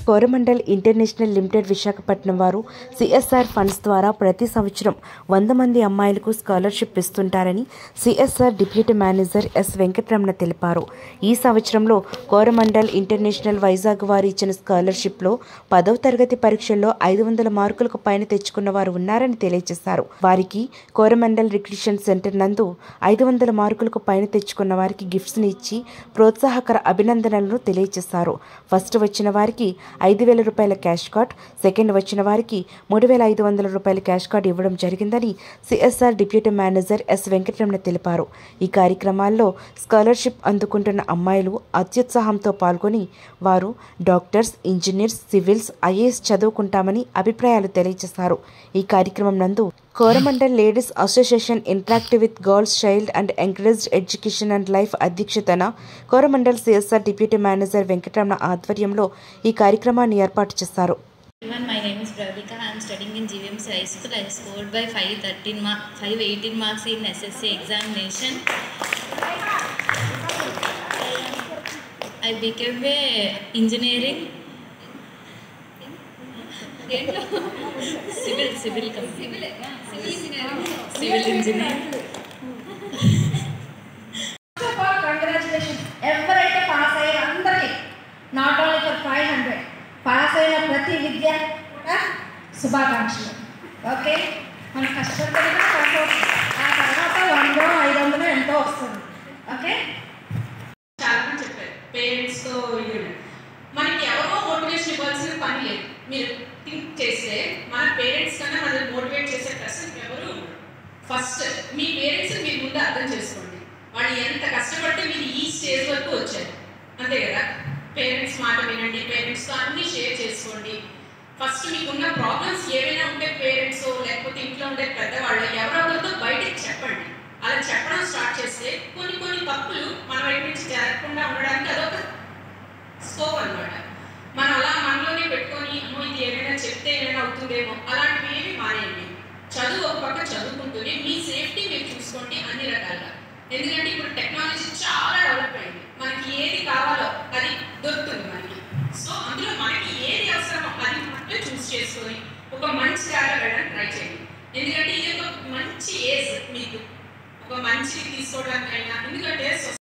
Coromandel international limited Visakhapatnam వారు CSR funds ద్వారా ప్రతి సంవత్సరం వంద మంది అమ్మాయిలకు స్కాలర్షిప్ ఇస్తుంటారని CSR deputy manager S Venkataramana తెలిపారు ఈ సంవత్సరంలో కోరమండల్ ఇంటర్నేషనల్ వైజాగ్ వారు ఇచ్చిన స్కాలర్షిప్లో పదవ తరగతి పరీక్షల్లో ఐదు వందల మార్కులకు పైన తెచ్చుకున్న వారు ఉన్నారని తెలియజేశారు వారికి కోరమండల్ రిక్రిషన్ సెంటర్ నందు ఐదు వందల మార్కులకు పైన తెచ్చుకున్న వారికి గిఫ్ట్స్ని ఇచ్చి ప్రోత్సాహకర అభినందనలను తెలియజేశారు ఫస్ట్ వచ్చిన వారికి ఐదు వేల రూపాయల క్యాష్ కార్డ్ సెకండ్ వచ్చిన వారికి మూడు వేల ఐదు వందల రూపాయల క్యాష్ కార్డ్ ఇవ్వడం జరిగిందని CSR deputy manager S Venkataramana తెలిపారు ఈ కార్యక్రమాల్లో స్కాలర్షిప్ అందుకుంటున్న అమ్మాయిలు అత్యుత్సాహంతో పాల్గొని వారు డాక్టర్స్ ఇంజనీర్స్ సివిల్స్ ఐఏఎస్ చదువుకుంటామని అభిప్రాయాలు తెలియజేశారు ఈ కార్యక్రమం నందు Coromandel ladies association interactive with girls child and encouraged education and life అధ్యక్షతన Coromandel CSR deputy manager Venkataramana ఆధ్వర్యంలో ఈ కార్యక్రమాన్ని ఏర్పాటు చేశారు everyone, my name is Pravika. I am studying in GVMC High School. I scored by 513 mark, 518 marks in SSC examination. I became a engineering. civil civil company. civil engineer. Congratulation ఎవరైతే pass అయ్యారో అందరికీ not only for five hundred pass అయిన ప్రతి విద్యార్థి కూడా శుభాకాంక్షలు okay మన కష్టపడినా పాస్ అవుతుంది ఆ తర్వాత వందో ఐదు వందలు ఎంతో వస్తుంది ఓకే చాలా మంది చెప్పారు పేరెంట్స్తో ఇది ఉంది. మనకి ఎవరో మోటివేషన్ ఇవ్వాల్సిన పని లేదు మీరు థింక్ చేస్తే మన పేరెంట్స్ కన్నా మనల్ని మోటివేట్ చేసే పర్సన్ ఎవరు ఫస్ట్ మీ పేరెంట్స్ మీరు ముందు అర్థం చేసుకోండి వాళ్ళు ఎంత కష్టపడితే మీరు ఈ స్టేజ్ వరకు వచ్చారు అంతే కదా పేరెంట్స్ మాట వినండి పేరెంట్స్తో అన్ని షేర్ చేసుకోండి ఫస్ట్ మీకున్న ప్రాబ్లమ్స్ ఏవైనా ఉంటే పేరెంట్స్ లేకపోతే ఇంట్లో ఉండే పెద్దవాళ్ళు ఎవరొకరితో బయటికి చెప్పండి అలా చెప్పడం స్టార్ట్ చేస్తే కొన్ని కొన్ని తప్పులు మన వైపు నుంచి జరగకుండా ఉండడానికి అదొక స్కోప్ అన్నమాట మనం అలా మనలోనే పెట్టుకొని అమ్మో ఇది ఏమైనా చెప్తే ఏమైనా అవుతుందేమో అలాంటివి ఏమి మానేయండి చదువు ఒక పక్క చదువుకుంటూనే మీ సేఫ్టీ మీరు చూసుకోండి అన్ని రకాలుగా ఎందుకంటే ఇప్పుడు టెక్నాలజీ చాలా డెవలప్ అయింది మనకి ఏది కావాలో అది దొరుకుతుంది మనకి సో అందులో మనకి ఏది అవసరమో అది మాత్రమే చూస్ చేసుకొని ఒక మంచి దారిలో వెళ్ళడానికి ట్రై చేయండి ఎందుకంటే ఇది ఒక మంచి ఏజ్ మీకు ఒక మంచి తీసుకోవడానికైనా ఎందుకంటే